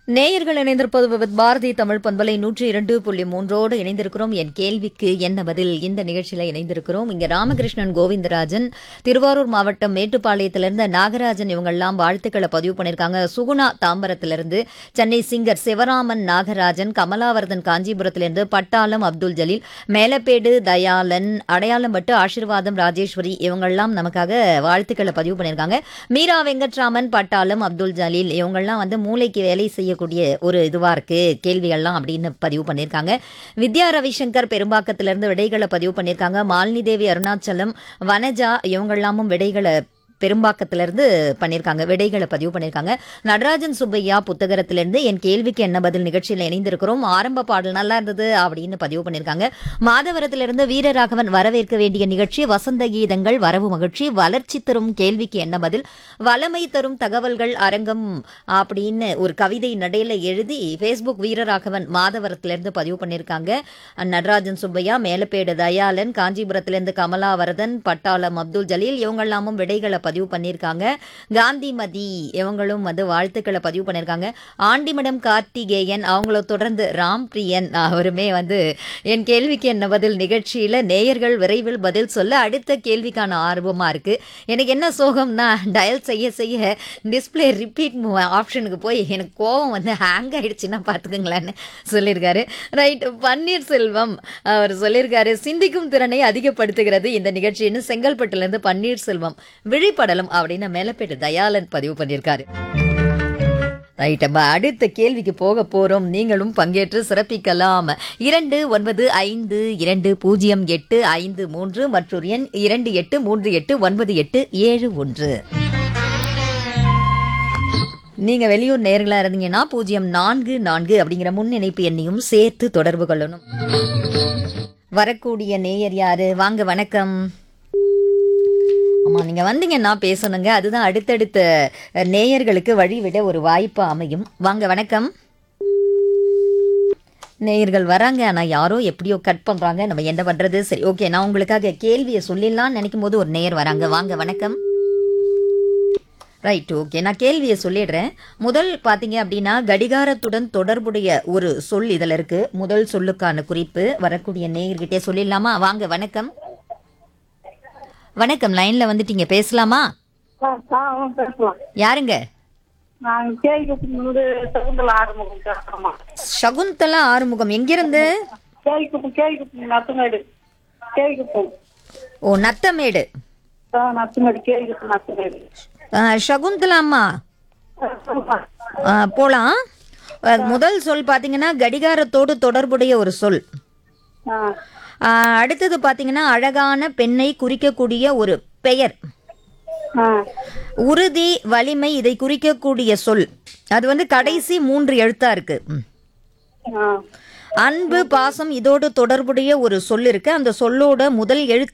நேயர்கள் இணைந்திருப்பது வித் பாரதி தமிழ் பண்பலை நூற்றி இரண்டு புள்ளி மூன்றோடு இணைந்திருக்கிறோம் என் கேள்விக்கு என்ன பதில் இந்த நிகழ்ச்சியில இணைந்திருக்கிறோம் இங்க ராமகிருஷ்ணன் கோவிந்தராஜன் திருவாரூர் மாவட்டம் மேட்டுப்பாளையத்திலிருந்து நாகராஜன் இவங்கெல்லாம் வாழ்த்துக்களை பதிவு பண்ணியிருக்காங்க சுகுணா தாம்பரத்திலிருந்து சென்னை சிங்கர் சிவராமன் நாகராஜன் கமலாவர்தன் காஞ்சிபுரத்திலிருந்து பட்டாளம் அப்துல் ஜலீல் மேலப்பேடு தயாளன் அடையாளம்பட்டு ஆசீர்வாதம் ராஜேஸ்வரி இவங்கெல்லாம் நமக்காக வாழ்த்துக்களை பதிவு பண்ணியிருக்காங்க மீரா வெங்கட்ராமன் பட்டாளம் அப்துல் ஜலீல் இவங்கெல்லாம் வந்து மூளைக்கு வேலை செய்யக்கூடிய ஒரு இதுவா இருக்கு கேள்விகள்லாம் அப்படின்னு பதிவு பண்ணியிருக்காங்க வித்யா ரவிசங்கர் பெரும்பாக்கத்திலிருந்து விடைகளை பதிவு பண்ணியிருக்காங்க மாலினி தேவி அருணாச்சலம் வனஜா இவங்கெல்லாமும் விடைகளை பெரும்பாக்கத்திலிருந்து பண்ணியிருக்காங்க விடைகளை பதிவு பண்ணியிருக்காங்க நடராஜன் சுப்பையா புத்தகத்திலிருந்து என் கேள்விக்கு என்ன பதில் நிகழ்ச்சியில் இணைந்திருக்கிறோம் ஆரம்ப பாடல் நல்லா இருந்தது அப்படின்னு பதிவு பண்ணியிருக்காங்க மாதவரத்திலிருந்து வீரராகவன் வரவேற்க வேண்டிய நிகழ்ச்சி வசந்த கீதங்கள் வரவு மகிழ்ச்சி வளர்ச்சி தரும் கேள்விக்கு என்ன பதில் வளமை தரும் தகவல்கள் அரங்கம் அப்படின்னு ஒரு கவிதை நடையில எழுதி ஃபேஸ்புக் வீரராகவன் மாதவரத்திலிருந்து பதிவு பண்ணியிருக்காங்க நடராஜன் சுப்பையா மேலப்பேடு தயாளன் காஞ்சிபுரத்திலிருந்து கமலாவரதன் பட்டாளம் அப்துல் ஜலீல் இவங்கெல்லாமும் விடைகளை பதிவு பண்ணியிருக்காங்க காந்திமதி இவங்களும் வந்து வாழ்த்துக்களை பதிவு பண்ணியிருக்காங்க ஆண்டிமடம் கார்த்திகேயன் அவங்கள தொடர்ந்து ராம் பிரியன் அவருமே வந்து என் கேள்விக்கு என்ன பதில் நிகழ்ச்சியில் நேயர்கள் விரைவில் பதில் சொல்ல அடுத்த கேள்விக்கான ஆர்வமாக இருக்குது எனக்கு என்ன சோகம்னா டயல் செய்ய செய்ய டிஸ்பிளே ரிப்பீட் ஆப்ஷனுக்கு போய் எனக்கு கோவம் வந்து ஹேங் ஆயிடுச்சுன்னா பார்த்துக்குங்களேன்னு சொல்லியிருக்காரு ரைட் பன்னீர்செல்வம் அவர் சொல்லியிருக்காரு சிந்திக்கும் திறனை அதிகப்படுத்துகிறது இந்த நிகழ்ச்சின்னு செங்கல்பட்டுலேருந்து பன்னீர்செல்வம் விழிப்படலம் அப்படின்னு மேலப்பேட்டு தயாளன் பதிவு பண்ணியிருக்காரு ரைட் நம்ம அடுத்த கேள்விக்கு போக போறோம் நீங்களும் பங்கேற்று சிறப்பிக்கலாம் இரண்டு ஒன்பது ஐந்து இரண்டு பூஜ்ஜியம் எட்டு ஐந்து மூன்று மற்றொரு எண் இரண்டு எட்டு மூன்று எட்டு ஒன்பது எட்டு ஏழு ஒன்று நீங்க வெளியூர் நேர்களா இருந்தீங்கன்னா பூஜ்ஜியம் நான்கு நான்கு அப்படிங்கிற முன் இணைப்பு எண்ணையும் சேர்த்து தொடர்பு கொள்ளணும் வரக்கூடிய நேயர் யாரு வாங்க வணக்கம் ஆமா நீங்க வந்தீங்கன்னா பேசணுங்க அதுதான் அடுத்தடுத்த அஹ், நேயர்களுக்கு வழிவிட ஒரு வாய்ப்பு அமையும் வாங்க வணக்கம் நேயர்கள் வராங்க ஆனா யாரோ எப்படியோ கட் பண்றாங்க நம்ம என்ன பண்றது சரி ஓகே நான் உங்களுக்காக கேள்வியை சொல்லிடலாம்னு நினைக்கும் போது ஒரு நேயர் வராங்க வாங்க வணக்கம் ரைட் ஓகே நான் கேள்வியை சொல்லிடுறேன் முதல் பார்த்தீங்க அப்படின்னா கடிகாரத்துடன் தொடர்புடைய ஒரு சொல் இதில் இருக்கு முதல் சொல்லுக்கான குறிப்பு வரக்கூடிய நேயர்கிட்டே சொல்லிடலாமா வாங்க வணக்கம் வணக்கம் லைன்ல வந்துட்டீங்க பேசலாமா ஆ ஆ, ஆ, பேசலாம் யாருங்க நான் கேள்விக்கு வந்து சகுந்தல ஆறுமுகம் பேசுறேம்மா சகுந்தலா ஆறுமுகம் எங்கிருந்து கேள்விக்கு கேள்விக்கு நத்துமேடு கேள்விக்கு ஓ நத்தமேடு ஆ நத்துமேடு கேள்விக்கு நத்துமேடு ஆ, சகுந்தலா அம்மா ஆ, சொல்லுமா. ஆ, போலாம் ஆ, முதல் சொல் பார்த்தீங்கன்னா கடிகாரத்தோடு தொடர்புடைய ஒரு சொல் ஆ ஆ, அடுத்தது பார்த்தீங்கன்னா அழகான பெண்ணை குறிக்கக்கூடிய ஒரு பெயர் ஆ உறுதி வலிமை இதை குறிக்கக்கூடிய சொல் அது வந்து கடைசி மூன்று எழுத்தா இருக்கு ம். ஆ அன்பு பாசம் இதோடு தொடர்புடைய ஒரு சொல் இருக்கு அந்த சொல்லோட முதல் எழுத்து